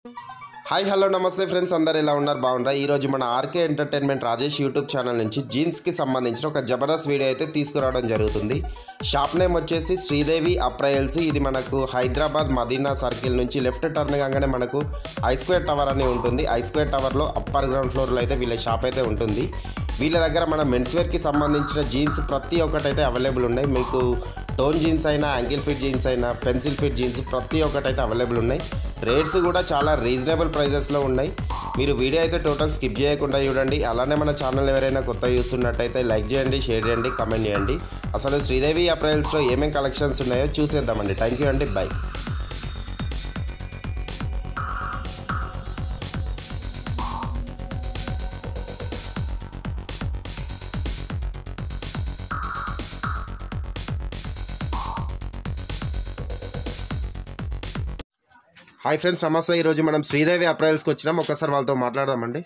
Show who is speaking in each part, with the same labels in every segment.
Speaker 1: Hi hello నమస్తే friends అందరు ఎలా ఉన్నారు బాగున్నారా ఈరోజు మన RK entertainment Rajesh YouTube channel నుంచి జీన్స్కి సంబంధించిన ఒక జబర్దస్త్ వీడియో అయితే తీసుకురావడం జరుగుతుంది షాప్ నేమ్ వచ్చేసి శ్రీదేవి అప్రయల్స్ ఇది మనకు హైదరాబాద్ మదీనా సర్కిల్ నుంచి లెఫ్ట్ టర్న్ కాగానే మనకు ఐ స్క్వేర్ టవర్ అని ఉంటుంది ఐ స్క్వేర్ టవర్లో అప్పర్ గ్రౌండ్ ఫ్లోర్లో అయితే వీళ్ళ షాప్ అయితే ఉంటుంది వీళ్ళ దగ్గర మన మెన్స్ వేర్కి సంబంధించిన జీన్స్ ప్రతి ఒక్కటి అయితే అవైలబుల్ ఉన్నాయి మీకు టోన్ జీన్స్ అయినా యాంకిల్ ఫిట్ జీన్స్ అయినా పెన్సిల్ ఫిట్ జీన్స్ ప్రతి ఒక్కటి అయితే అవైలబుల్ ఉన్నాయి రేట్స్ కూడా చాలా రీజనబుల్ ప్రైజెస్లో ఉన్నాయి మీరు వీడియో అయితే టోటల్ స్కిప్ చేయకుండా చూడండి అలానే మన ఛానల్ ఎవరైనా కొత్త చూస్తున్నట్టయితే లైక్ చేయండి షేర్ చేయండి కమెంట్ చేయండి అసలు శ్రీదేవి అప్రైల్స్లో ఏమేం కలెక్షన్స్ ఉన్నాయో చూసేద్దామండి థ్యాంక్ యూ అండి బై హాయ్ ఫ్రెండ్స్ నమస్తే ఈరోజు మనం శ్రీదేవి అప్రైల్స్కి వచ్చినాం ఒకసారి వాళ్ళతో మాట్లాడదామండి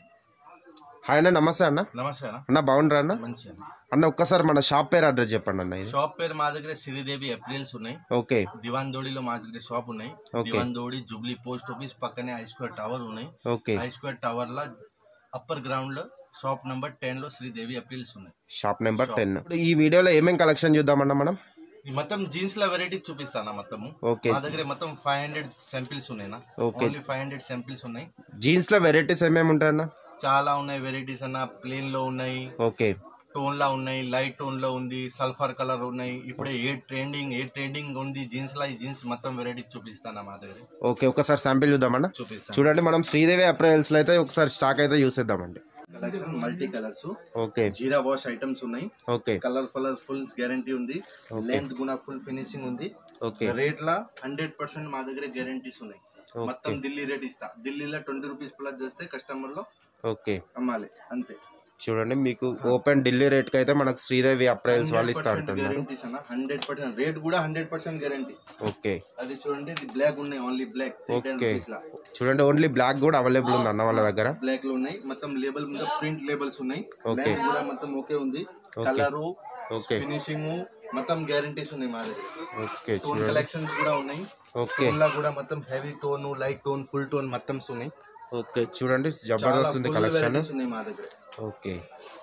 Speaker 1: హాయ్ అన్న నమస్తే అన్న
Speaker 2: నమస్తే అన్న
Speaker 1: అన్న బాగుండ్రా అన్న
Speaker 2: మంచి అన్న
Speaker 1: అన్న ఒక్కసారి మన షాప్ పేరు అడ్రస్ చెప్పండి అన్న ఇది
Speaker 2: షాప్ పేరు మా దగ్గర శ్రీదేవి ఏప్రిల్స్ ఉన్నాయి
Speaker 1: ఓకే
Speaker 2: దివాన్ దోడిలో మా దగ్గర షాప్ ఉన్నాయి
Speaker 1: Okay.
Speaker 2: Diwan Devdi Jubilee post office పక్కనే ఐ స్క్వేర్ టవర్ ఉన్నాయి
Speaker 1: ఓకే
Speaker 2: ఐ స్క్వేర్ టవర్ లో అప్పర్ గ్రౌండ్ లో షాప్ నంబర్ టెన్ లో శ్రీదేవి ఏప్రిల్స్ ఉన్నాయి
Speaker 1: షాప్ నెంబర్ టెన్ ఈ వీడియోలో ఏమేం కలెక్షన్ చూద్దామన్నా మనం
Speaker 2: ఈ మొత్తం జీన్స్ ల వెరైటీ చూపిస్తాను మొత్తము
Speaker 1: ఓకే
Speaker 2: మా దగ్గర మొత్తం ఫైవ్ హండ్రెడ్ శాంపిల్స్ ఉన్నాయి
Speaker 1: Okay.
Speaker 2: Only five hundred samples ఉన్నాయి
Speaker 1: జీన్స్లో వెరైటీస్ ఏమేమి ఉంటాయన్న
Speaker 2: చాలా ఉన్నాయి వెరైటీస్ అన్న ప్లేన్ లో ఉన్నాయి
Speaker 1: ఓకే
Speaker 2: టోన్ లా ఉన్నాయి లైట్ టోన్ లో ఉంది సల్ఫర్ కలర్ ఉన్నాయి ఇప్పుడే ఏ ట్రెండింగ్ ఏ ట్రెండింగ్ ఉంది జీన్స్ లా ఈ జీన్స్ మొత్తం వెరైటీ చూపిస్తాను మా దగ్గర
Speaker 1: ఓకే ఒకసారి శాంపిల్ చూద్దామన్నా
Speaker 2: చూపిస్తాను
Speaker 1: చూడండి మనం శ్రీదేవి అప్రైల్స్లో అయితే ఒకసారి స్టాక్ అయితే చూసేద్దామండి
Speaker 2: collection multi colours
Speaker 1: okay
Speaker 2: jeera wash items ఉన్నాయి
Speaker 1: okay
Speaker 2: colour colour full guarantee ఉంది లెంత్ కూడా ఫుల్ ఫినిషింగ్ ఉంది
Speaker 1: ఓకే
Speaker 2: రేట్ లా హండ్రెడ్ పర్సెంట్ మా దగ్గర గ్యారంటీస్ ఉన్నాయి మొత్తం ఢిల్లీ రేట్ ఇస్తా ఢిల్లీలో ట్వంటీ రూపీస్ ప్లస్ చేస్తే కస్టమర్ లో
Speaker 1: ఓకే
Speaker 2: అమ్మాలి అంతే
Speaker 1: చూడండి మీకు ఓపెన్ ఢిల్లీ రేట్కి అయితే మనకు శ్రీదేవి అప్రైల్స్ వాళ్ళు ఇస్తా అంటున్నారు
Speaker 2: గ్యారంటీస్ అన్న హండ్రెడ్ పర్సెంట్ రేట్ కూడా హండ్రెడ్ పర్సెంట్ గ్యారంటీ
Speaker 1: ఓకే
Speaker 2: అది చూడండి ఇది బ్లాక్ ఉన్నాయి only black three ten
Speaker 1: okay
Speaker 2: rupees లా
Speaker 1: చూడండి ఓన్లీ బ్లాక్ కూడా అవైలబుల్ ఉంది అన్న వాళ్ళ దగ్గర
Speaker 2: బ్లాక్ లో ఉన్నాయి మొత్తం లేబుల్ మీద ప్రింట్ లేబుల్స్ ఉన్నాయి
Speaker 1: ఓకే.
Speaker 2: బ్లాక్ కూడా మొత్తం ఓకే ఉంది కలరు
Speaker 1: ఓకే
Speaker 2: ఫినిషింగ్ మొత్తం గ్యారంటీస్ ఉన్నాయి మా దగ్గర
Speaker 1: ఓకే
Speaker 2: టోన్
Speaker 1: చూడండి
Speaker 2: కలెక్షన్స్ కూడా ఉన్నాయి
Speaker 1: ఓకే
Speaker 2: టోన్ లా కూడా మొత్తం heavy tone light tone full tone మొత్తం ఉన్నాయి
Speaker 1: ఓకే చూడండి
Speaker 2: చాలా
Speaker 1: జబర్దస్త్ ఉంది
Speaker 2: full
Speaker 1: కలెక్షన్
Speaker 2: varieties ఉన్నాయి మా దగ్గర
Speaker 1: ఓకే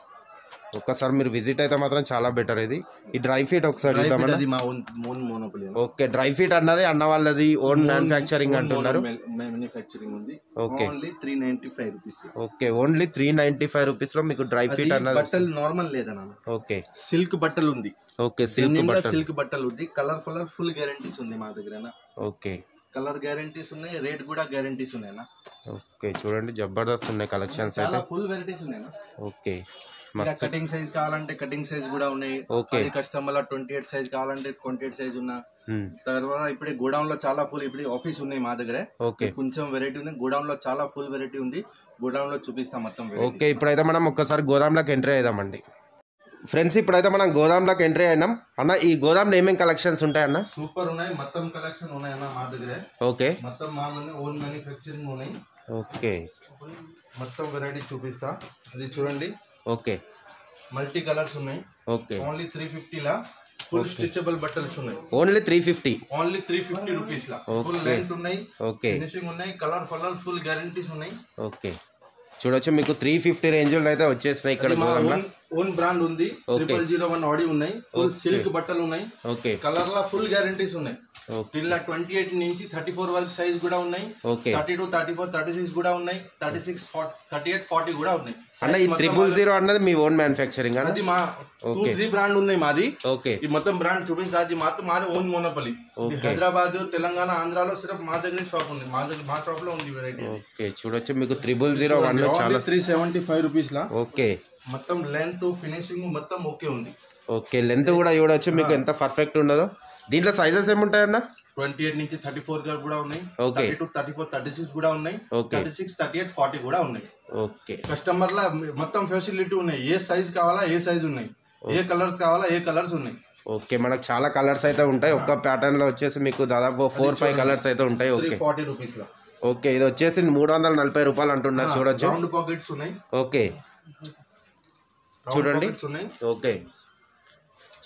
Speaker 1: ఒక్కసారి మీరు విజిట్ అయితే మాత్రం చాలా బెటర్ ఇది ఈ డ్రై ఫీట్ ఒకసారి చూద్దామన్నా
Speaker 2: అది మా own own monopoly
Speaker 1: okay dry fit అన్నది అన్న వాళ్ళది ఓన్ మ్యానుఫ్యాక్చరింగ్ అంటున్నారు
Speaker 2: మ్యానుఫ్యాక్చరింగ్ ఉంది
Speaker 1: okay.
Speaker 2: Only three ninety five rupees
Speaker 1: okay only three ninety five రూపీస్లో మీకు డ్రై ఫీట్ అన్నది
Speaker 2: బట్టలు నార్మల్ లేదన్న
Speaker 1: ఓకే
Speaker 2: సిల్క్ బట్టలు ఉంది
Speaker 1: ఓకే సిల్క్ బట్టలు
Speaker 2: సిల్క్ బట్టలు ఉంది కలర్ కలర్ ఫుల్ గ్యారంటీస్ ఉంది మా దగ్గర
Speaker 1: ఓకే
Speaker 2: కలర్ గ్యారంటీస్ ఉన్నాయి రేట్ కూడా గ్యారంటీస్ ఉన్నాయన్నా
Speaker 1: ఓకే చూడండి జబర్దస్త్ ఉన్నాయి కలెక్షన్స్ అయితే
Speaker 2: చాలా ఫుల్ వెరైటీస్ ఉన్నాయన్నా
Speaker 1: ఓకే
Speaker 2: ఇంకా
Speaker 1: మస్తు
Speaker 2: కటింగ్ సైజ్ కావాలంటే కటింగ్ సైజ్ కూడా ఉన్నాయి
Speaker 1: ఓకే.
Speaker 2: అది కస్టమర్ ట్వంటీ ఎయిట్ సైజ్ కావాలంటే ట్వంటీ ఎయిట్ సైజ్ ఉన్నా
Speaker 1: మ్మ్.
Speaker 2: తర్వాత ఇప్పుడే గోడౌన్ లో చాలా ఫుల్ ఇప్పుడు ఆఫీస్ ఉన్నాయి మా దగ్గర
Speaker 1: ఓకే
Speaker 2: కొంచెం వెరైటీ ఉంది గోడౌన్ లో చాలా ఫుల్ వెరైటీ ఉంది గోడౌన్ లో చూపిస్తాం మొత్తం variety.
Speaker 1: ఓకే ఇప్పుడైతే మనం ఒక్కసారి గోదాంలోకి ఎంట్రీ అయిదామండి ఫ్రెండ్స్ ఇప్పుడైతే మనం గోదాంలోకి ఎంట్రీ అయినాం అన్న ఈ గోదాంలో ఏమేమి కలెక్షన్స్ ఉంటాయన్న
Speaker 2: సూపర్ ఉన్నాయి మొత్తం కలెక్షన్ ఉన్నాయన్న మా దగ్గర
Speaker 1: ఓకే
Speaker 2: మొత్తం మా ఓన్ మ్యానుఫ్యాక్చరింగ్ ఉన్నాయి
Speaker 1: ఓకే
Speaker 2: మొత్తం వెరైటీ చూపిస్తా అది చూడండి
Speaker 1: ఓకే
Speaker 2: మల్టీ కలర్స్ ఉన్నాయి
Speaker 1: ఓకే
Speaker 2: ఓన్లీ త్రీ లా ఫుల్ స్టిచబుల్ బట్టల్స్ ఉన్నాయి
Speaker 1: only three fifty
Speaker 2: only three fifty rupees లా ఫుల్ లెంత్ ఉన్నాయి
Speaker 1: ఓకే
Speaker 2: ఫినిషింగ్ ఉన్నాయి కలర్ కలర్ ఫుల్ గ్యారంటీస్ ఉన్నాయి
Speaker 1: ఓకే చూడొచ్చు మీకు త్రీ ఫిఫ్టీ రేంజ్లో అయితే వచ్చేసినాయి ఇక్కడ
Speaker 2: మా
Speaker 1: గోదాంలో
Speaker 2: ఓన్ ఓన్ బ్రాండ్ ఉంది ట్రిపుల్ జీరో వన్ ఆడి ఉన్నాయి ఫుల్ సిల్క్ బట్టలు ఉన్నాయి
Speaker 1: ఓకే
Speaker 2: కలర్ లా ఫుల్ గ్యారంటీస్ ఉన్నాయి
Speaker 1: ఓకే
Speaker 2: ఇలా ట్వంటీ ఎయిట్ నుంచి థర్టీ ఫోర్ వరకు సైజ్ కూడా ఉన్నాయి
Speaker 1: okay
Speaker 2: thirty two thirty four thirty six కూడా ఉన్నాయి thirty six thirty eight forty కూడా ఉన్నాయి
Speaker 1: అన్న ఈ త్రిబుల్ జీరో అన్నది మీ ఓన్ మ్యానుఫ్యాక్చరింగ్ అన్న
Speaker 2: అది మా టూ త్రీ బ్రాండ్ ఉన్నాయి మాది
Speaker 1: ఓకే
Speaker 2: ఈ మొత్తం బ్రాండ్ చూపిస్తా అది మాత్రం మాది ఓన్ మోనోపలి హైదరాబాద్ తెలంగాణ ఆంధ్రాలో సిర్ఫ్ మా దగ్గర షాప్ ఉంది మా దగ్గర మా షాప్ లో ఉంది వెరైటీ
Speaker 1: ఓకే చూడొచ్చు మీకు త్రిబుల్ జీరో వన్ చాలా
Speaker 2: త్రీ సెవెంటీ ఫైవ్ రూపీస్ లా
Speaker 1: ఓకే
Speaker 2: మొత్తం లెంత్ ఫినిషింగ్ మొత్తం ఓకే ఉంది
Speaker 1: ఓకే లెంత్ కూడా చూడొచ్చు మీకు ఎంత పర్ఫెక్ట్ ఉండదో దీంట్లో సైజెస్ ఏముంటాయన్న
Speaker 2: ట్వంటీ ఎయిట్ నుంచి థర్టీ ఫోర్ కూడా ఉన్నాయి
Speaker 1: okay.
Speaker 2: Thirty two thirty four thirty six కూడా ఉన్నాయి
Speaker 1: okay.
Speaker 2: Thirty six thirty eight forty కూడా ఉన్నాయి
Speaker 1: ఓకే
Speaker 2: కస్టమర్ లా మొత్తం ఫెసిలిటీ ఉన్నాయి ఏ సైజ్ కావాలా ఏ సైజ్ ఉన్నాయి ఏ కలర్స్ కావాలా ఏ కలర్స్ ఉన్నాయి
Speaker 1: ఓకే మనకు చాలా కలర్స్ అయితే ఉంటాయి ఒక్క ప్యాటర్న్ లో వచ్చేసి మీకు దాదాపు ఫోర్ ఫైవ్ కలర్స్ అయితే ఉంటాయి
Speaker 2: త్రీ
Speaker 1: ఓకే
Speaker 2: ఫార్టీ రూపీస్ లా
Speaker 1: ఓకే ఇది వచ్చేసి మూడు వందల నలభై రూపాయలు అంటున్నారు చూడొచ్చు
Speaker 2: రౌండ్ పాకెట్స్ ఉన్నాయి
Speaker 1: ఓకే
Speaker 2: Round
Speaker 1: చూడండి.
Speaker 2: pockets ఉన్నాయి
Speaker 1: ఓకే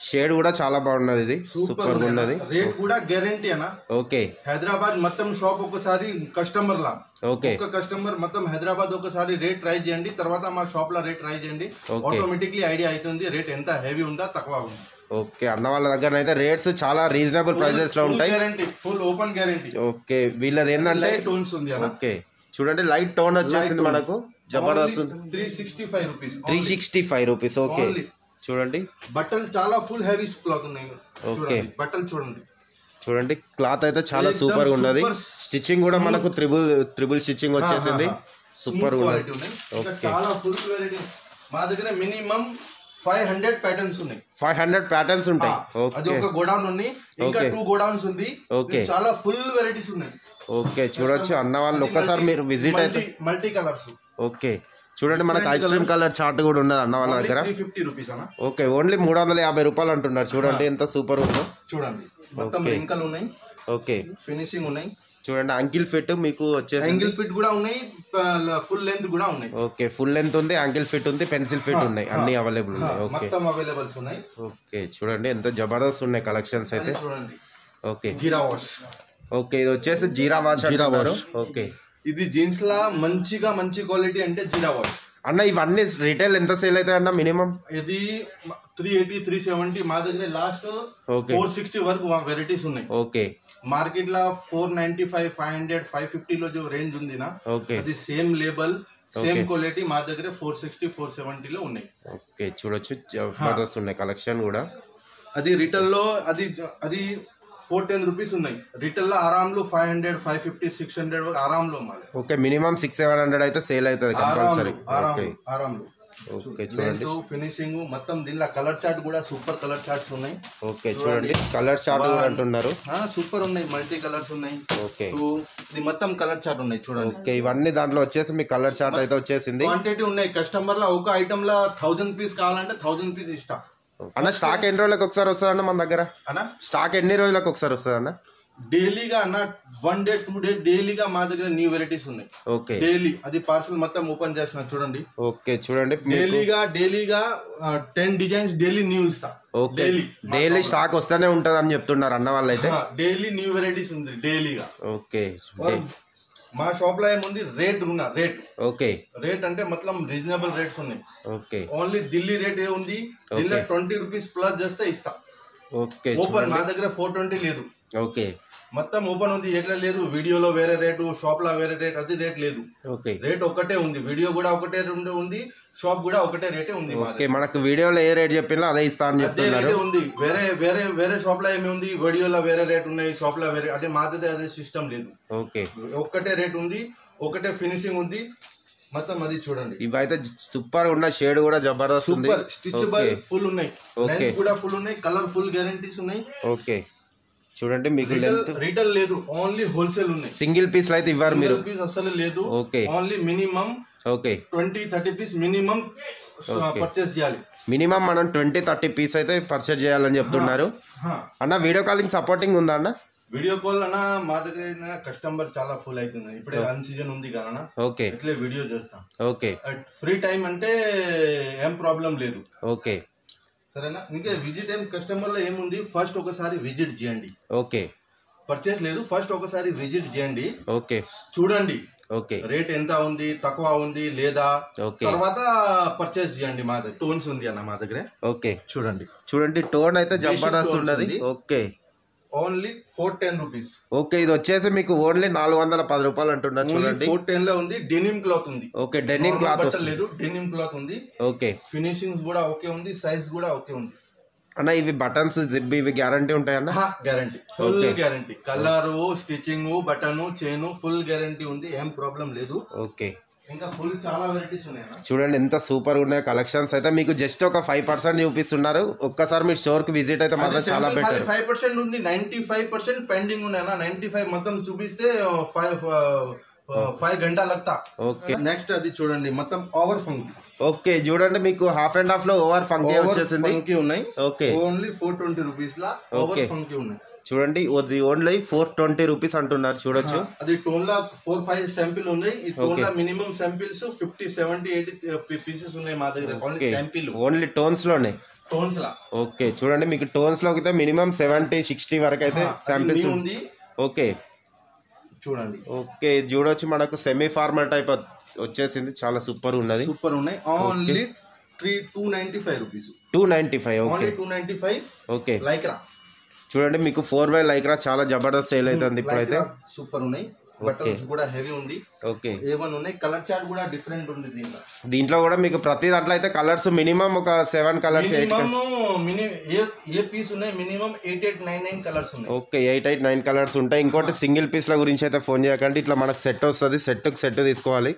Speaker 1: షేడ్ కూడా చాలా బాగున్నది ఇది సూపర్ గా ఉన్నది
Speaker 2: రేట్ కూడా గ్యారంటీ అన్న
Speaker 1: ఓకే
Speaker 2: హైదరాబాద్ మొత్తం షాప్ ఒకసారి కస్టమర్ లా
Speaker 1: ఓకే
Speaker 2: ఒక కస్టమర్ మొత్తం హైదరాబాద్ ఒకసారి రేట్ ట్రై చేయండి తర్వాత మా షాప్ లో రేట్ ట్రై చేయండి
Speaker 1: Okay.
Speaker 2: ఆటోమేటిక్లీ ఐడియా అవుతుంది రేట్ ఎంత హెవీ ఉందా తక్కువ ఉందా
Speaker 1: ఓకే అన్న వాళ్ళ దగ్గర అయితే రేట్స్ చాలా రీజనబుల్ ప్రైజెస్ లో ఉంటాయి
Speaker 2: guarantee full open guarantee
Speaker 1: okay వీళ్ళది ఏంటంటే
Speaker 2: లైట్ టోన్స్ ఉంది అన్న
Speaker 1: ఓకే చూడండి లైట్ టోన్ వచ్చేసింది మనకు జబర్దస్త్
Speaker 2: three sixty five rupees
Speaker 1: three sixty five rupees okay
Speaker 2: Only.
Speaker 1: చూడండి
Speaker 2: బట్టలు చాలా ఫుల్ హెవీ క్లాత్ ఉన్నాయి
Speaker 1: Okay.
Speaker 2: చూడండి బట్టలు చూడండి
Speaker 1: చూడండి క్లాత్ అయితే చాలా
Speaker 2: Ekdam
Speaker 1: సూపర్ గా ఉన్నది
Speaker 2: super
Speaker 1: స్టిచ్చింగ్ కూడా మనకు త్రిబుల్ త్రిబుల్ స్టిచ్చింగ్ వచ్చేసింది సూపర్ గా ఉన్నది
Speaker 2: క్వాలిటీ ఉన్నాయి ఇంకా చాలా ఫుల్ క్వాలిటీ మా దగ్గర మినిమం ఫైవ్ హండ్రెడ్ ప్యాటర్న్స్ ఉన్నాయి
Speaker 1: ఫైవ్ హండ్రెడ్ ప్యాటర్న్స్ ఉంటాయి
Speaker 2: అది
Speaker 1: ఓకే
Speaker 2: ఒక గోడౌన్ ఉంది ఇంకా
Speaker 1: Okay.
Speaker 2: టూ గోడౌన్స్ ఉంది
Speaker 1: Okay.
Speaker 2: ఇది చాలా ఫుల్ వెరైటీస్ ఉన్నాయి
Speaker 1: ఓకే చూడొచ్చు అన్న వాళ్ళు ఒక్కసారి మీరు విజిట్ అయితే
Speaker 2: మల్టీ కలర్స్
Speaker 1: ఓకే చూడండి మనకు ఐస్ క్రీమ్ కలర్ చార్ట్ కూడా ఉన్నది అన్న వాళ్ళ దగ్గర
Speaker 2: త్రీ ఫిఫ్టీ రూపీస్ అన్న
Speaker 1: ఓకే ఓన్లీ మూడు వందల యాభై రూపాయలు అంటున్నారు చూడండి ఎంత సూపర్ ఉందో
Speaker 2: చూడండి మొత్తం రింకలు ఉన్నాయి
Speaker 1: ఓకే
Speaker 2: ఫినిషింగ్ ఉన్నాయి
Speaker 1: చూడండి అంకిల్ ఫిట్ మీకు వచ్చేసి
Speaker 2: యాంగిల్ ఫిట్ కూడా ఉన్నాయి ఫుల్ లెంత్ కూడా ఉన్నాయి
Speaker 1: ఓకే ఫుల్ లెంత్ ఉంది యాంకిల్ ఫిట్ ఉంది పెన్సిల్ ఫిట్ ఉన్నాయి అన్ని అవైలబుల్ ఉన్నాయి ఓకే
Speaker 2: మొత్తం అవైలబుల్స్ ఉన్నాయి
Speaker 1: ఓకే చూడండి ఎంత జబర్దస్త్ ఉన్నాయి కలెక్షన్స్ అయితే
Speaker 2: చూడండి
Speaker 1: ఓకే
Speaker 2: జీరా వాష్
Speaker 1: ఓకే ఇది వచ్చేసి జీరా వాష్
Speaker 2: జీరా
Speaker 1: అంటున్నారు.
Speaker 2: వాష్.
Speaker 1: ఓకే
Speaker 2: ఇది జీన్స్ లా మంచిగా మంచి క్వాలిటీ అంటే జీరా వాష్
Speaker 1: అన్న ఇవన్నీ రిటైల్ ఎంత సేల్ అవుతాయి అన్న మినిమం
Speaker 2: ఇది త్రీ ఎయిటీ త్రీ సెవెంటీ మా దగ్గర లాస్ట్
Speaker 1: ఓకే
Speaker 2: ఫోర్ సిక్స్టీ వరకు వెరైటీస్ ఉన్నాయి
Speaker 1: ఓకే
Speaker 2: మార్కెట్ లో four ninety five five hundred five fifty లో जो రేంజ్ ఉంది నా
Speaker 1: ఓకే
Speaker 2: అది సేమ్ లేబల్ సేమ్ క్వాలిటీ మా దగ్గర ఫోర్ సిక్స్టీ ఫోర్ సెవెంటీలో ఉన్నాయి
Speaker 1: ఓకే చూడొచ్చు జబర్దస్త్ ఉన్నాయి కలెక్షన్ కూడా
Speaker 2: అది రిటైల్ లో అది అది ఫోర్ టెన్ రూపీస్ ఉన్నాయి రిటైల్ లో ఆరాంలో five hundred five fifty six hundred ఆరాంలో మాది
Speaker 1: okay minimum six seven hundred అయితే సేల్ అవుతుంది కంపల్సరీ
Speaker 2: ఆరాంలో
Speaker 1: ఓకే
Speaker 2: ఆరాంలో
Speaker 1: ఓకే చూడండి
Speaker 2: ఫినిషింగ్ మొత్తం దీనిలో కలర్ చార్ట్ కూడా సూపర్ కలర్ చార్ట్స్ ఉన్నాయి
Speaker 1: ఓకే చూడండి కలర్ షార్ట్ కూడా అంటున్నారు
Speaker 2: సూపర్ ఉన్నాయి మల్టీ కలర్స్ ఉన్నాయి
Speaker 1: ఓకే
Speaker 2: Two, ఇది మొత్తం కలర్ చార్ట్ ఉన్నాయి చూడండి
Speaker 1: ఓకే ఇవన్నీ దాంట్లో వచ్చేసి మీ కలర్ షార్ట్ అయితే వచ్చేసింది
Speaker 2: క్వాంటిటీ ఉన్నాయి కస్టమర్ లో ఒక ఐటమ్ లో థౌజండ్ పీస్ కావాలంటే థౌజండ్ పీస్ ఇస్తా
Speaker 1: అన్న స్టాక్ ఎన్ని రోజులకు ఒకసారి వస్తుంది అన్న మన దగ్గర
Speaker 2: అన్నా
Speaker 1: స్టాక్ ఎన్ని రోజులకు ఒకసారి వస్తుంది అన్న
Speaker 2: డైలీగా అన్న వన్ డే టూ డే డైలీగా మా దగ్గర న్యూ వెరైటీస్ ఉన్నాయి
Speaker 1: ఓకే
Speaker 2: డైలీ అది పార్సల్ మొత్తం ఓపెన్ చేసిన చూడండి
Speaker 1: ఓకే చూడండి మీ-
Speaker 2: డైలీగా డైలీగా టెన్ డిజైన్స్ డైలీ న్యూ ఇస్తా
Speaker 1: ఓకే
Speaker 2: డైలీ
Speaker 1: డైలీ స్టాక్ వస్తూనే ఉంటుంది అని చెప్తున్నారు అన్న వాళ్ళు అయితే
Speaker 2: డైలీ న్యూ వెరైటీస్ ఉంది డైలీగా
Speaker 1: ఓకే
Speaker 2: మా షాప్ లో ఏముంది రేట్ ఉన్న రేట్
Speaker 1: ఓకే
Speaker 2: రేట్ అంటే మొత్తం రీజనబుల్ రేట్స్ ఉన్నాయి
Speaker 1: ఓకే
Speaker 2: ఓన్లీ ఢిల్లీ రేట్ ఏ ఉంది దీనిలో ట్వంటీ రూపీస్ ప్లస్ చేస్తే ఇస్తా
Speaker 1: ఓకే
Speaker 2: ఓపెన్ మా దగ్గర ఫోర్ ట్వంటీ లేదు
Speaker 1: ఓకే
Speaker 2: మొత్తం ఓపెన్ ఉంది ఎట్లా లేదు వీడియోలో వేరే రేటు షాప్ లో వేరే రేట్ అది రేట్ లేదు
Speaker 1: ఓకే
Speaker 2: రేట్ ఒకటే ఉంది వీడియో కూడా ఒకటే రెండు ఉంది షాప్ కూడా ఒకటే రేటే ఉంది మా
Speaker 1: ఓకే మనకు వీడియోలో ఏ రేట్ చెప్పినా అదే ఇస్తా అని
Speaker 2: అదే
Speaker 1: చెప్తున్నారు
Speaker 2: రేటే ఉంది వేరే వేరే వేరే షాప్ లో ఏమి ఉంది వీడియోలో వేరే రేట్ ఉన్నాయి షాప్ లో వేరే అంటే మా దగ్గర అదే సిస్టమ్ లేదు
Speaker 1: ఓకే
Speaker 2: ఒక్కటే రేట్ ఉంది ఒకటే ఫినిషింగ్ ఉంది మొత్తం అది చూడండి
Speaker 1: ఇవైతే సూపర్ ఉన్న షేడ్ కూడా జబర్దస్త్ ఉంది
Speaker 2: సూపర్ స్టిచబుల్ ఫుల్ ఉన్నాయి
Speaker 1: Okay.
Speaker 2: లెంత్ కూడా ఫుల్ ఉన్నాయి కలర్ ఫుల్ గ్యారంటీస్ ఉన్నాయి
Speaker 1: ఓకే చూడండి మీకు
Speaker 2: రిటైల్
Speaker 1: లెంత్
Speaker 2: రిటైల్ లేదు ఓన్లీ హోల్సేల్ ఉన్నాయి
Speaker 1: సింగిల్ పీస్లు అయితే ఇవ్వరు మీరు
Speaker 2: సింగిల్ పీస్ అసలు లేదు
Speaker 1: okay
Speaker 2: only minimum
Speaker 1: okay
Speaker 2: twenty thirty piece minimum purchase చేయాలి
Speaker 1: మినిమం మనం ట్వంటీ థర్టీ పీస్ అయితే పర్చేజ్ చేయాలని చెప్తున్నారు
Speaker 2: హా.
Speaker 1: అన్న వీడియో కాలింగ్ సపోర్టింగ్ ఉందా అన్న
Speaker 2: వీడియో కాల్ అన్న మా దగ్గర కస్టమర్ చాలా ఫుల్ అవుతుంది ఇప్పుడే అన్ సీజన్ ఉంది కదా
Speaker 1: ఓకే
Speaker 2: ఇట్లే వీడియో చేస్తాం
Speaker 1: ఓకే
Speaker 2: ఫ్రీ టైం అంటే ఏం ప్రాబ్లం లేదు
Speaker 1: ఓకే
Speaker 2: సరేనా ఇంకా విజిట్ టైం కస్టమర్ లో ఏముంది ఫస్ట్ ఒకసారి విజిట్ చేయండి
Speaker 1: ఓకే
Speaker 2: పర్చేస్ లేదు ఫస్ట్ ఒకసారి విజిట్ చేయండి
Speaker 1: ఓకే
Speaker 2: చూడండి
Speaker 1: ఓకే
Speaker 2: రేట్ ఎంత ఉంది తక్కువ ఉంది లేదా
Speaker 1: ఓకే
Speaker 2: తర్వాత పర్చేస్ చేయండి మా దగ్గర టోన్స్ ఉంది అన్న మా దగ్గర
Speaker 1: ఓకే
Speaker 2: చూడండి
Speaker 1: చూడండి టోన్ అయితే జబర్దస్త్
Speaker 2: tones
Speaker 1: ఉన్నది
Speaker 2: ఉంది.
Speaker 1: Okay
Speaker 2: only four ten rupees
Speaker 1: okay ఇది వచ్చేసి మీకు ఓన్లీ నాలుగు వందల పది రూపాయలు అంటున్నారు చూడండి
Speaker 2: ఫోర్ టెన్ లో ఉంది డెనిమ్ క్లాత్ ఉంది
Speaker 1: ఓకే డెనిమ్ క్లాత్
Speaker 2: బట్టలు
Speaker 1: వస్తుంది
Speaker 2: లేదు డెనిమ్ క్లాత్ ఉంది
Speaker 1: ఓకే
Speaker 2: ఫినిషింగ్స్ కూడా ఓకే ఉంది సైజ్ కూడా ఓకే ఉంది
Speaker 1: అన్న ఇవి బటన్స్ జిప్ ఇవి గ్యారంటీ ఉంటాయన్న
Speaker 2: guarantee full guarantee colour stitching button chain full guarantee ఉంది ఏం ప్రాబ్లం లేదు
Speaker 1: ఓకే
Speaker 2: ఇంకా ఫుల్ చాలా వెరైటీస్ ఉన్నాయి అన్న.
Speaker 1: చూడండి ఎంత సూపర్ ఉన్నాయి కలెక్షన్స్ అయితే మీకు జస్ట్ ఒక ఫైవ్ పర్సెంట్ చూపిస్తున్నారు ఒక్కసారి మీరు స్టోర్ కి విజిట్ అయితే మాత్రం చాలా బెటర్
Speaker 2: ఫైవ్ పర్సెంట్ ఉంది నైన్టీ ఫైవ్ పర్సెంట్ పెండింగ్ ఉన్నాయి నైన్టీ ఫైవ్ మొత్తం చూపిస్తే ఫైవ్ ఫైవ్ గంట లగ్తా
Speaker 1: ఓకే
Speaker 2: నెక్స్ట్ అది చూడండి మొత్తం ఓవర్ ఫంక్
Speaker 1: ఓకే చూడండి మీకు హాఫ్ అండ్ హాఫ్ లో ఓవర్ ఫంక్
Speaker 2: ఓవర్
Speaker 1: వచ్చేసింది
Speaker 2: ఫంకీ ఉన్నాయి
Speaker 1: okay
Speaker 2: only four twenty rupees లా ఓవర్
Speaker 1: Okay.
Speaker 2: ఫంకీ ఉన్నాయి
Speaker 1: చూడండి ఇది ఓన్లీ ఫోర్ ట్వంటీ రూపీస్ అంటున్నారు చూడొచ్చు
Speaker 2: అది టోన్ లా ఫోర్ ఫైవ్ శాంపిల్ ఉంది ఈ టోన్ లా minimum samples fifty seventy eighty pieces ఉన్నాయి మా దగ్గర only
Speaker 1: okay
Speaker 2: sample
Speaker 1: only tones లోనే
Speaker 2: టోన్స్ లా
Speaker 1: ఓకే చూడండి మీకు టోన్స్ లోకి అయితే మినిమం సెవెంటీ సిక్స్టీ వరకు అయితే
Speaker 2: అది
Speaker 1: శాంపిల్స్
Speaker 2: new ఉంది
Speaker 1: ఓకే
Speaker 2: చూడండి
Speaker 1: ఓకే ఇది చూడొచ్చు మనకు సెమీ ఫార్మల్ టైప్ వచ్చేసింది చాలా సూపర్ ఉన్నది
Speaker 2: సూపర్ ఉన్నాయి only three two ninety five rupees
Speaker 1: two ninety five okay
Speaker 2: only two ninety five
Speaker 1: okay
Speaker 2: Lycra
Speaker 1: చూడండి మీకు ఫోర్ వై లైక్రా చాలా జబర్దస్త్ సేల్ అవుతుంది ఇప్పుడైతే
Speaker 2: సూపర్ ఉన్నాయి బటన్స్ కూడా హెవీ ఉంది
Speaker 1: ఓకే
Speaker 2: ఏవన్ ఉన్నాయి కలర్ చార్ట్ కూడా డిఫరెంట్ ఉంది దీంట్లో
Speaker 1: దీంట్లో కూడా మీకు ప్రతి దాంట్లో అయితే కలర్స్ మినిమం ఒక seven colours eight
Speaker 2: minimum mini ఏ ఏ పీస్ ఉన్నాయి minimum eight eight nine nine colours ఉన్నాయి
Speaker 1: okay eight eight nine colours ఉంటాయి ఇంకోటి సింగిల్ పీస్ల గురించి అయితే ఫోన్ చేయకండి ఇట్లా మనకు సెట్ వస్తుంది సెట్కి సెట్ తీసుకోవాలి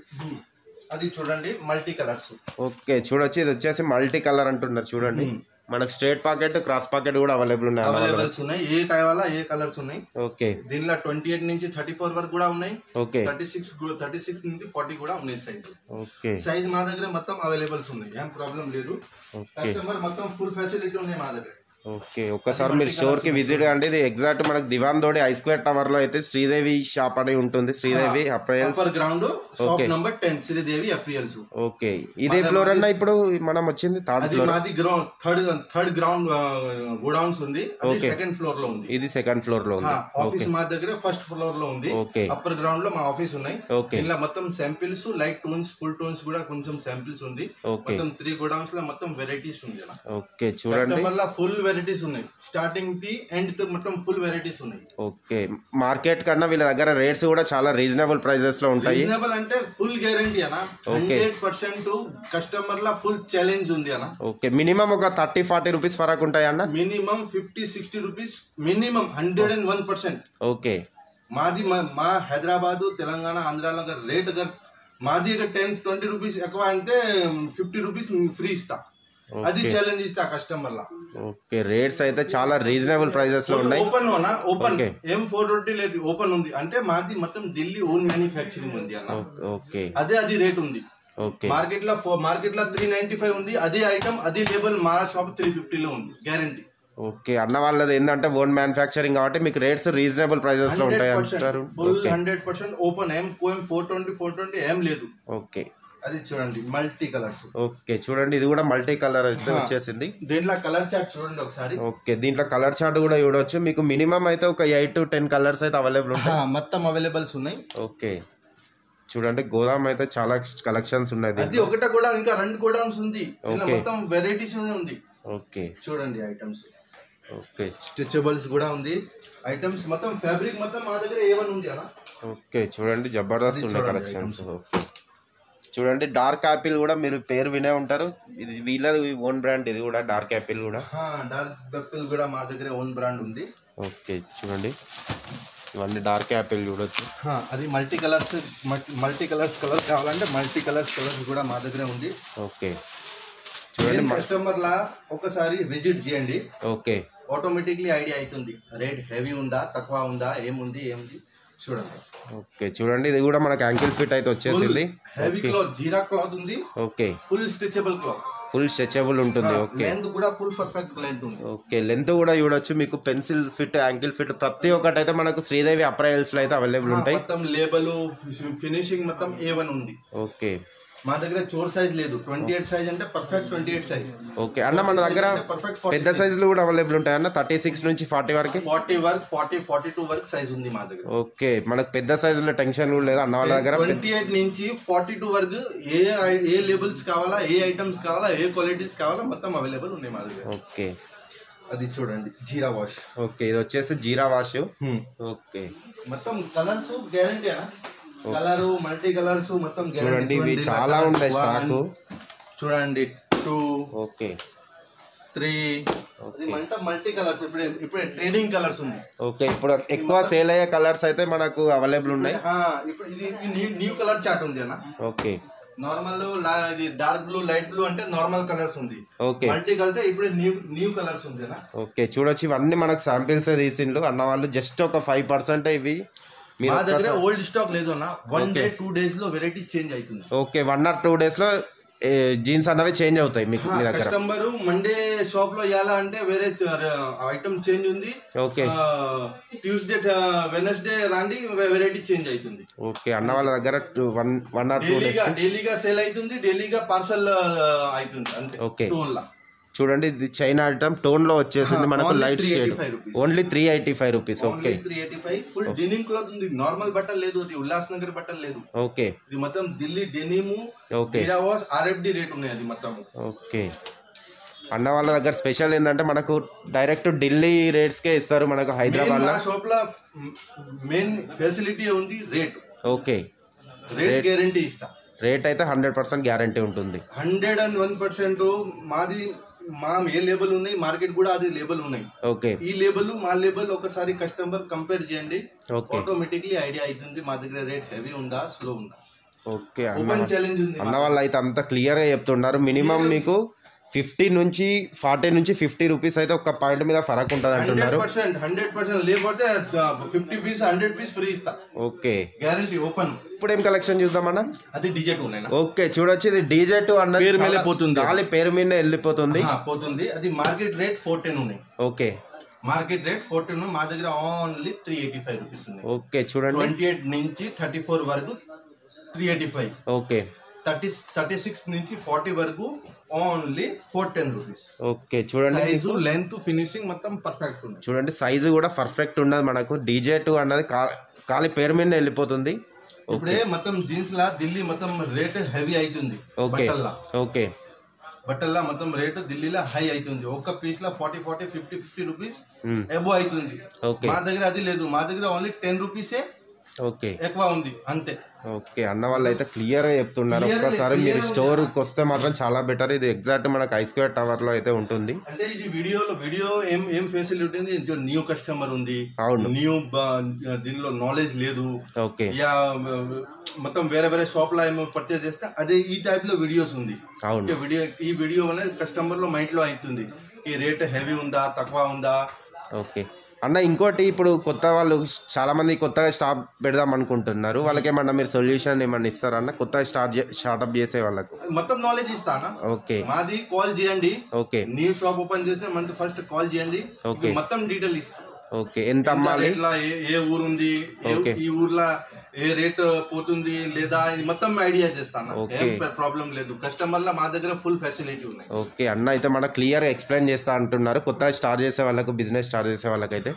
Speaker 2: అది చూడండి మల్టీ కలర్స్
Speaker 1: ఓకే చూడొచ్చు ఇది వచ్చేసి మల్టీ కలర్ అంటున్నారు చూడండి మనకు స్ట్రేట్ పాకెట్ క్రాస్ పాకెట్ కూడా అవైలబుల్ ఉన్నాయి అన్నమాట.
Speaker 2: అవైలబుల్స్ ఉన్నాయి ఏ కావాలా ఏ కలర్స్ ఉన్నాయి
Speaker 1: ఓకే
Speaker 2: దీనిలో ట్వంటీ ఎయిట్ నుంచి థర్టీ ఫోర్ వరకు కూడా ఉన్నాయి
Speaker 1: okay
Speaker 2: thirty six thirty six నుంచి ఫార్టీ కూడా ఉన్నాయి సైజ్
Speaker 1: ఓకే
Speaker 2: సైజ్ మా దగ్గర మొత్తం అవైలబుల్స్ ఉన్నాయి ఏం ప్రాబ్లం లేదు
Speaker 1: ఓకే
Speaker 2: కస్టమర్ మొత్తం ఫుల్ ఫెసిలిటీ ఉన్నాయి మా దగ్గర
Speaker 1: ఓకే ఒక్కసారి మీరు స్టోర్ కి విజిట్ కండి ఇది ఎగ్జాక్ట్ మనకు Diwan Devdi I square tower లో అయితే శ్రీదేవి షాప్ అని ఉంటుంది Sridevi apparels
Speaker 2: upper ground shop
Speaker 1: Okay.
Speaker 2: Number ten Sridevi apparels
Speaker 1: okay ఇదే ఫ్లోర్ అన్న ఇప్పుడు మనం వచ్చింది థర్డ్
Speaker 2: అది
Speaker 1: ఫ్లోర్
Speaker 2: మాది ground third third ground godowns ఉంది అది
Speaker 1: Okay.
Speaker 2: సెకండ్ ఫ్లోర్ లో ఉంది
Speaker 1: ఇది సెకండ్ ఫ్లోర్ లో ఉంది
Speaker 2: ఆఫీస్ మా దగ్గర ఫస్ట్ ఫ్లోర్ లో ఉంది
Speaker 1: ఓకే
Speaker 2: అప్పర్ గ్రౌండ్ లో మా ఆఫీస్ ఉన్నాయి
Speaker 1: ఓకే
Speaker 2: ఇలా మొత్తం samples light tones full tones కూడా కొంచెం శాంపిల్స్ ఉంది
Speaker 1: ఓకే
Speaker 2: మొత్తం త్రీ గోడౌన్స్ లో మొత్తం వెరైటీస్ ఉంది
Speaker 1: ఓకే చూడండి
Speaker 2: కస్టమర్ లా ఫుల్ వెరైటీస్ ఉన్నాయి స్టార్టింగ్ ది ఎండ్ తో మొత్తం ఫుల్ వెరైటీస్ ఉన్నాయి
Speaker 1: ఓకే మార్కెట్ కన్నా వీళ్ళ దగ్గర రేట్స్ కూడా చాలా రీజనబుల్ ప్రైజెస్ లో ఉంటాయి
Speaker 2: రీజనబుల్ అంటే ఫుల్ గ్యారంటీ అన్న హండ్రెడ్ పర్సెంట్ కస్టమర్ లా ఫుల్ ఛాలెంజ్ ఉంది అన్న
Speaker 1: ఓకే మినిమం ఒక థర్టీ ఫార్టీ రూపీస్ వరకు ఉంటాయి అన్న
Speaker 2: minimum fifty sixty rupees minimum hundred and one percent
Speaker 1: okay
Speaker 2: మాది మా మా హైదరాబాద్ తెలంగాణ ఆంధ్రాలో అగర్ రేట్ అగర్ మాది అగర్ టెన్ ట్వంటీ రూపీస్ ఎక్కువ అంటే ఫిఫ్టీ రూపీస్ ఫ్రీ ఇస్తా అది ఛాలెంజ్ ఇస్తా కస్టమర్ లా
Speaker 1: ఓకే రేట్స్ అయితే చాలా రీజనబుల్ ప్రైజెస్ లో ఉన్నాయి
Speaker 2: ఓపెన్ లోనా ఓపెన్
Speaker 1: Okay.
Speaker 2: ఏం ఫోర్ రొట్టి లేదు ఓపెన్ ఉంది అంటే మాది మొత్తం ఢిల్లీ ఓన్ మ్యానుఫ్యాక్చరింగ్ ఉంది అన్న
Speaker 1: ఓకే
Speaker 2: అదే అది రేట్ ఉంది
Speaker 1: ఓకే
Speaker 2: మార్కెట్ లో మార్కెట్ లో త్రీ నైన్టీ ఫైవ్ ఉంది అదే ఐటమ్ అదే లేబుల్ మా షాప్ త్రీ ఫిఫ్టీలో ఉంది గ్యారంటీ
Speaker 1: ఓకే అన్న వాళ్ళది ఏంటంటే ఓన్ మ్యానుఫ్యాక్చరింగ్ కాబట్టి మీకు రేట్స్ రీజనబుల్ ప్రైజెస్ లో ఉంటాయి అంటారు
Speaker 2: ఫుల్ హండ్రెడ్ పర్సెంట్ ఓపెన్ ఏం కోయం ఫోర్ ట్వంటీ ఫోర్ ట్వంటీ ఏం లేదు
Speaker 1: ఓకే
Speaker 2: అది చూడండి మల్టీ కలర్స్
Speaker 1: ఓకే చూడండి ఇది కూడా మల్టీ కలర్ అయితే వచ్చేసింది
Speaker 2: దీంట్లో కలర్ చార్ట్ చూడండి ఒకసారి
Speaker 1: ఓకే దీంట్లో కలర్ చార్ట్ కూడా చూడొచ్చు మీకు మినిమం అయితే ఒక ఎయిట్ టు టెన్ కలర్స్ అయితే అవైలబుల్ ఉంటాయి
Speaker 2: ఆ, మొత్తం అవైలబుల్స్ ఉన్నాయి
Speaker 1: ఓకే చూడండి గోదాం అయితే చాలా కలెక్షన్స్ ఉన్నాయి
Speaker 2: అది ఒకటే కూడా ఇంకా రెండు గోడౌన్స్ ఉంది దీనిలో
Speaker 1: Okay.
Speaker 2: మొత్తం వెరైటీస్ ఉంది
Speaker 1: ఓకే
Speaker 2: చూడండి ఐటమ్స్
Speaker 1: ఓకే
Speaker 2: స్ట్రెచబుల్స్ కూడా ఉంది ఐటమ్స్ మొత్తం ఫ్యాబ్రిక్ మొత్తం మా దగ్గర ఏవన్ ఉంది అన్న
Speaker 1: ఓకే చూడండి జబర్దస్త్ ఉన్నాయి
Speaker 2: చూడండి
Speaker 1: కలెక్షన్స్ ఓకే చూడండి డార్క్ యాపిల్ కూడా మీరు పేరు వినే ఉంటారు ఇది వీళ్ళది ఓన్ బ్రాండ్ ఇది కూడా డార్క్ యాపిల్ కూడా
Speaker 2: డార్క్ బెప్పిల్ కూడా మా దగ్గర ఓన్ బ్రాండ్ ఉంది
Speaker 1: ఓకే చూడండి ఇవన్నీ డార్క్ యాపిల్ చూడొచ్చు
Speaker 2: ఆ, అది multi colours multi colours colour కావాలంటే మల్టీ కలర్స్ కలర్స్ కూడా మా దగ్గర ఉంది
Speaker 1: ఓకే చూడండి
Speaker 2: కస్టమర్ లా ఒకసారి విజిట్ చేయండి
Speaker 1: ఓకే
Speaker 2: ఆటోమేటిక్లీ ఐడియా అవుతుంది రేట్ హెవీ ఉందా తక్కువ ఉందా ఏముంది ఏముంది చూడండి
Speaker 1: ఓకే చూడండి ఇది కూడా మనకి యాంకిల్ ఫిట్ అయితే వచ్చేసింది
Speaker 2: హెవీ క్లాత్ జీరా క్లాత్ ఉంది
Speaker 1: okay
Speaker 2: full stretchable cloth
Speaker 1: full stretchable ఉంటుంది ఓకే
Speaker 2: లెంత్ కూడా ఫుల్ పర్ఫెక్ట్ లెంత్ ఉంది
Speaker 1: ఓకే లెంత్ కూడా చూడొచ్చు మీకు పెన్సిల్ ఫిట్ యాంకిల్ ఫిట్ ప్రతి ఒక్కటి అయితే మనకు శ్రీదేవి అప్రయల్స్ లో అయితే అవైలబుల్ ఉంటాయి
Speaker 2: మొత్తం లేబల్ ఫినిషింగ్ మొత్తం ఏ వన్ ఉంది
Speaker 1: ఓకే
Speaker 2: మా దగ్గర చోర్ సైజ్ లేదు ట్వంటీ ఎయిట్ సైజ్ అంటే perfect twenty eight size
Speaker 1: okay అన్న మన దగ్గర
Speaker 2: పర్ఫెక్ట్
Speaker 1: పెద్ద సైజులు కూడా అవైలబుల్ ఉంటాయి అన్న థర్టీ సిక్స్ నుంచి ఫార్టీ వరకు
Speaker 2: forty work forty forty two work size ఉంది మా దగ్గర
Speaker 1: ఓకే మనకు పెద్ద సైజులో టెన్షన్ కూడా లేదు అన్న వాళ్ళ దగ్గర
Speaker 2: ట్వంటీ ఎయిట్ నుంచి ఫార్టీ టూ వరకు ఏ ఏ లేబుల్స్ కావాలా ఏ ఐటమ్స్ కావాలా ఏ క్వాలిటీస్ కావాలా మొత్తం అవైలబుల్ ఉన్నాయి మా దగ్గర
Speaker 1: ఓకే
Speaker 2: అది చూడండి జీరా వాష్
Speaker 1: ఓకే ఇది వచ్చేసి జీరా వాష్ ఓకే
Speaker 2: మొత్తం కలర్స్ గ్యారంటీ అన్న కలర్ మల్టీ కలర్స్ మొత్తం guarantee.
Speaker 1: చూడండి ఇవి
Speaker 2: చూడండి,
Speaker 1: చాలా
Speaker 2: colours
Speaker 1: ఉంటాయి
Speaker 2: one,
Speaker 1: స్టాకు
Speaker 2: చూడండి టూ
Speaker 1: ఓకే
Speaker 2: త్రీ అది మొత్తం మల్టీ కలర్స్ ఇప్పుడు ఇప్పుడు ట్రేడింగ్ కలర్స్ ఉంది
Speaker 1: ఓకే ఇప్పుడు ఎక్కువ సేల్ అయ్యే కలర్స్ అయితే మనకు అవైలబుల్ ఉన్నాయి
Speaker 2: ఆ, ఇప్పుడు ఇది న్యూ న్యూ కలర్ చార్ట్ ఉంది అన్న
Speaker 1: ఓకే
Speaker 2: నార్మల్ ఇది డార్క్ బ్లూ లైట్ బ్లూ అంటే నార్మల్ కలర్స్ ఉంది
Speaker 1: ఓకే
Speaker 2: మల్టీ కలితే ఇప్పుడు న్యూ న్యూ కలర్స్ ఉంది అన్న
Speaker 1: ఓకే చూడొచ్చు ఇవన్నీ మనకు శాంపిల్స్ తీసిండ్రు అన్న వాళ్ళు జస్ట్ ఒక ఫైవ్ పర్సెంట్ ఇవి మీరు
Speaker 2: మా దగ్గర ఓల్డ్ స్టాక్ లేదు అన్న వన్ డే టూ డేస్ లో వెరైటీ చేంజ్ అవుతుంది
Speaker 1: okay one or two days లో జీన్స్ అన్నవి చేంజ్ అవుతాయి మీకు మీ దగ్గర
Speaker 2: కస్టమర్ మండే షాప్ లో ఇవ్వాలా అంటే వేరే ఐటమ్ చేంజ్ ఉంది
Speaker 1: ఓకే
Speaker 2: ట్యూస్డే వెనస్డే రాండి వెరైటీ చేంజ్ అవుతుంది
Speaker 1: ఓకే అన్న వాళ్ళ దగ్గర one one or two days
Speaker 2: డైలీగా డైలీగా సేల్ అవుతుంది డైలీగా పార్సల్ అవుతుంది అంతే
Speaker 1: ఓకే
Speaker 2: టూ లా
Speaker 1: చూడండి ఇది చైనా ఐటమ్ టోన్ లో వచ్చేసింది మనకు
Speaker 2: Only
Speaker 1: light shade
Speaker 2: 385 rupees.
Speaker 1: Only three eighty five rupees okay
Speaker 2: only three eighty five full denim cloth ఉంది నార్మల్ బట్టలు లేదు అది ఉల్లాస్ నగర్ బట్టలు లేదు
Speaker 1: ఓకే
Speaker 2: ఇది మొత్తం ఢిల్లీ డెనిము
Speaker 1: ఓకే
Speaker 2: వాస్ ఆర్ఎఫ్డి రేట్ ఉన్నాయి అది మొత్తం
Speaker 1: ఓకే అన్న వాళ్ళ దగ్గర స్పెషల్ ఏంటంటే మనకు డైరెక్ట్ ఢిల్లీ రేట్స్కే ఇస్తారు మనకు హైదరాబాద్ లో
Speaker 2: మా షాప్ లో మెయిన్ ఫెసిలిటీ ఉంది రేట్
Speaker 1: ఓకే
Speaker 2: రేట్ గ్యారంటీ ఇస్తా
Speaker 1: రేట్ అయితే హండ్రెడ్ పర్సెంట్ గ్యారంటీ ఉంటుంది
Speaker 2: హండ్రెడ్ అండ్ వన్ పర్సెంట్ మాది మా ఏ లేబుల్ ఉన్నాయి మార్కెట్ కూడా అది లేబుల్ ఉన్నాయి
Speaker 1: ఓకే
Speaker 2: ఈ లేబుల్ మా లేబుల్ ఒకసారి కస్టమర్ కంపేర్ చేయండి
Speaker 1: ఓకే
Speaker 2: ఆటోమేటిక్లీ ఐడియా అవుతుంది మా దగ్గర రేట్ హెవీ ఉందా స్లో ఉందా
Speaker 1: ఓకే అన్న
Speaker 2: ఓపెన్ ఛాలెంజ్ ఉంది
Speaker 1: అన్న వాళ్ళు అయితే అంత క్లియర్గా చెప్తున్నారు మినిమం మీకు ఫిఫ్టీ నుంచి ఫార్టీ నుంచి ఫిఫ్టీ రూపీస్ అయితే ఒక పాయింట్ మీద ఫరక్ ఉంటుంది
Speaker 2: హండ్రెడ్
Speaker 1: అంటున్నారు
Speaker 2: పర్సెంట్ హండ్రెడ్ పర్సెంట్ లేకపోతే fifty piece hundred piece free ఇస్తా
Speaker 1: ఓకే
Speaker 2: గ్యారంటీ ఓపెన్
Speaker 1: ఇప్పుడు ఏం కలెక్షన్ చూద్దామన్నా
Speaker 2: అది డిజెట్ ఉన్నాయి
Speaker 1: ఓకే చూడొచ్చు ఇది డీజే టూ అన్నది
Speaker 2: పేరు మీదే
Speaker 1: చాలా-
Speaker 2: పోతుంది.
Speaker 1: గాలి పేరు మీద వెళ్ళిపోతుంది
Speaker 2: పోతుంది అది మార్కెట్ రేట్ ఫోర్టీన్ ఉన్నాయి
Speaker 1: ఓకే
Speaker 2: మార్కెట్ రేట్ ఫోర్టీన్ మా దగ్గర only three eighty five rupees ఉన్నాయి
Speaker 1: ఓకే చూడండి
Speaker 2: ట్వంటీ ఎయిట్ నుంచి థర్టీ ఫోర్ వరకు three eighty five
Speaker 1: okay
Speaker 2: thirty thirty six నుంచి ఫార్టీ వరకు only four ten rupees
Speaker 1: okay చూడండి
Speaker 2: సైజు లెంత్ ఫినిషింగ్ మొత్తం పర్ఫెక్ట్ ఉంది
Speaker 1: చూడండి సైజు కూడా పర్ఫెక్ట్ ఉన్నది మనకు డీజే టూ అన్నది కా- కాలి పేరు మీద వెళ్ళిపోతుంది
Speaker 2: ఇప్పుడే మొత్తం జీన్స్ లా ఢిల్లీ మొత్తం రేట్ హెవీ అవుతుంది
Speaker 1: ఓకే
Speaker 2: బట్టల్లా
Speaker 1: ఓకే
Speaker 2: బట్టల్లా మొత్తం రేట్ ఢిల్లీలో హై అవుతుంది ఒక్క పీస్ లో forty forty fifty fifty rupees
Speaker 1: మ్మ్.
Speaker 2: ఎబో అవుతుంది
Speaker 1: ఓకే
Speaker 2: మా దగ్గర అది లేదు మా దగ్గర ఓన్లీ టెన్ రూపీసే
Speaker 1: ఓకే
Speaker 2: ఎక్కువ ఉంది అంతే
Speaker 1: ఓకే అన్న వాళ్ళు అయితే క్లియర్ గా చెప్తున్నారు
Speaker 2: Clear గా-
Speaker 1: ఒక్కసారి
Speaker 2: clear
Speaker 1: మీరు
Speaker 2: గా
Speaker 1: స్టోర్ కి వస్తే మాత్రం చాలా బెటర్ ఇది ఎగ్జాక్ట్ మనకు ఐస్క్వేర్ టవర్ లో అయితే ఉంటుంది
Speaker 2: అంటే ఇది వీడియోలో వీడియో ఏం ఏం ఫెసిలిటీ ఉంది ఇంకో న్యూ కస్టమర్ ఉంది
Speaker 1: అవును
Speaker 2: న్యూ దీనిలో నాలెడ్జ్ లేదు
Speaker 1: ఓకే
Speaker 2: యా మొత్తం వేరే వేరే షాప్ లో ఏమో పర్చేస్ చేస్తే అదే ఈ టైప్ లో వీడియోస్ ఉంది
Speaker 1: అవును
Speaker 2: ఈ వీడియో ఈ వీడియో అనేది కస్టమర్ లో మైండ్ లో అవుతుంది ఈ రేట్ హెవీ ఉందా తక్కువ ఉందా
Speaker 1: ఓకే అన్న ఇంకోటి ఇప్పుడు కొత్త వాళ్ళు చాలా మంది కొత్తగా స్టాప్ పెడదాం అనుకుంటున్నారు వాళ్ళకి ఏమన్నా మీరు సొల్యూషన్ ఏమన్నా ఇస్తారా అన్న కొత్తగా స్టార్ట్ స్టార్ట్అప్ చేసే వాళ్ళకు
Speaker 2: మొత్తం నాలెడ్జ్ ఇస్తానా
Speaker 1: ఓకే
Speaker 2: మాది కాల్ చేయండి
Speaker 1: ఓకే
Speaker 2: న్యూ షాప్ ఓపెన్ చేస్తే మనకి ఫస్ట్ కాల్ చేయండి
Speaker 1: Okay.
Speaker 2: ఇది మొత్తం డీటెయిల్ ఇస్తాం
Speaker 1: ఓకే ఎంత
Speaker 2: ఎంత
Speaker 1: అమ్మాలి
Speaker 2: రేట్లా ఏ ఏ ఊరు ఉంది ఏ-
Speaker 1: Okay.
Speaker 2: ఈ ఊర్లో ఏ రేట్ పోతుంది లేదా ఇది మొత్తం ఐడియా చేస్తాను
Speaker 1: Okay.
Speaker 2: ఏం ప్రాబ్లం లేదు కస్టమర్ మా దగ్గర ఫుల్ ఫెసిలిటీ ఉన్నాయి
Speaker 1: ఓకే అన్న అయితే మన క్లియర్ ఎక్స్ప్లెయిన్ చేస్తా అంటున్నారు కొత్తగా స్టార్ట్ చేసే వాళ్ళకు బిజినెస్ స్టార్ట్ చేసే వాళ్ళకైతే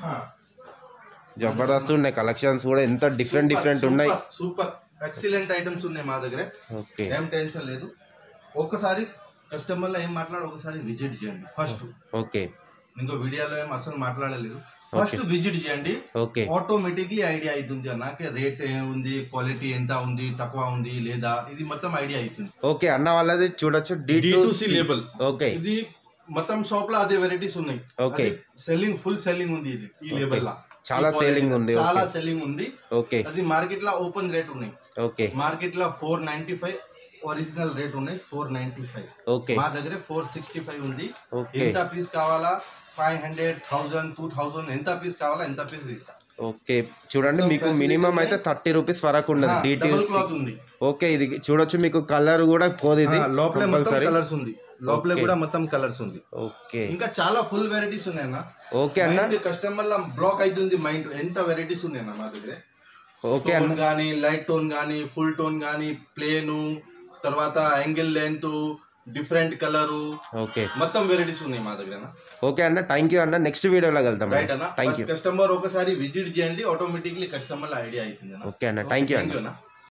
Speaker 1: జబర్దస్త్ ఉన్నాయి కలెక్షన్స్ కూడా ఎంత డిఫరెంట్ డిఫరెంట్ ఉన్నాయి
Speaker 2: సూపర్ ఎక్సలెంట్ ఐటమ్స్ ఉన్నాయి మా దగ్గర
Speaker 1: ఓకే
Speaker 2: ఏం టెన్షన్ లేదు ఒకసారి కస్టమర్ లో ఏం మాట్లాడు ఒకసారి విజిట్ చేయండి ఫస్ట్
Speaker 1: ఓకే
Speaker 2: ఇంకో వీడియోలో ఏం అసలు మాట్లాడలేదు ఫస్ట్ విజిట్ చేయండి
Speaker 1: ఓకే
Speaker 2: ఆటోమేటిక్లీ ఐడియా అవుతుంది నాకు రేట్ ఉంది క్వాలిటీ ఎంత ఉంది తక్కువ ఉంది లేదా ఇది మొత్తం ఐడియా అవుతుంది
Speaker 1: ఓకే అన్న వాళ్ళది చూడొచ్చు డి
Speaker 2: D2C label.
Speaker 1: ఓకే
Speaker 2: ఇది మొత్తం షాప్ లో అదే వెరైటీస్ ఉన్నాయి
Speaker 1: Okay.
Speaker 2: సెల్లింగ్ ఫుల్ సెల్లింగ్ ఉంది ఇది ఈ లేబుల్ లా
Speaker 1: చాలా
Speaker 2: ఈ
Speaker 1: selling
Speaker 2: quality
Speaker 1: ఉంది,
Speaker 2: చాలా
Speaker 1: okay.
Speaker 2: సెల్లింగ్ ఉంది
Speaker 1: ఓకే
Speaker 2: అది మార్కెట్ లో ఓపెన్ రేట్ ఉన్నాయి
Speaker 1: ఓకే
Speaker 2: మార్కెట్ లో four ninety five original rate ఉన్నాయి ఫోర్ నైన్టీ ఫైవ్
Speaker 1: ఓకే
Speaker 2: మా దగ్గర ఫోర్ సిక్స్టీ ఫైవ్ ఉంది
Speaker 1: ఓకే
Speaker 2: ఎంత పీస్ కావాలా five hundred thousand two thousand ఎంత పీస్ కావాలా ఎంత పీస్ ఇస్తా
Speaker 1: ఓకే చూడండి మీకు మినిమం అయితే థర్టీ రూపీస్ వరకు ఉండదు
Speaker 2: డబుల్
Speaker 1: డీటెయిల్స్
Speaker 2: క్లాత్ ఉంది
Speaker 1: ఓకే ఇది చూడొచ్చు మీకు కలర్ కూడా పోదు ఇది
Speaker 2: ఆ, లోపలే మొత్తం
Speaker 1: కంపల్సరీ
Speaker 2: కలర్స్ ఉంది లోపలే కూడా మొత్తం కలర్స్ ఉంది
Speaker 1: ఓకే
Speaker 2: ఇంకా చాలా ఫుల్ వెరైటీస్ ఉన్నాయి అన్న
Speaker 1: ఓకే అన్న
Speaker 2: కస్టమర్ లా బ్లాక్ అవుతుంది మైండ్ ఎంత వెరైటీస్ ఉన్నాయి అన్న మా దగ్గర
Speaker 1: ఓకే అన్న
Speaker 2: టోన్ కానీ లైట్ టోన్ కానీ ఫుల్ టోన్ కానీ ప్లేను తర్వాత angle length different colour
Speaker 1: okay
Speaker 2: మొత్తం వెరైటీస్ ఉన్నాయి మా దగ్గర
Speaker 1: ఓకే అన్న థ్యాంక్ యూ అన్న నెక్స్ట్ వీడియోలో వెళ్తాం
Speaker 2: రైట్ అన్న
Speaker 1: థ్యాంక్ యూ
Speaker 2: కస్టమర్ ఒకసారి విజిట్ చేయండి ఆటోమేటిక్లీ కస్టమర్ ఐడియా అవుతుంది అన్న
Speaker 1: ఓకే అన్న థ్యాంక్ యూ
Speaker 2: థ్యాంక్
Speaker 1: అన్న
Speaker 2: యూ అన్న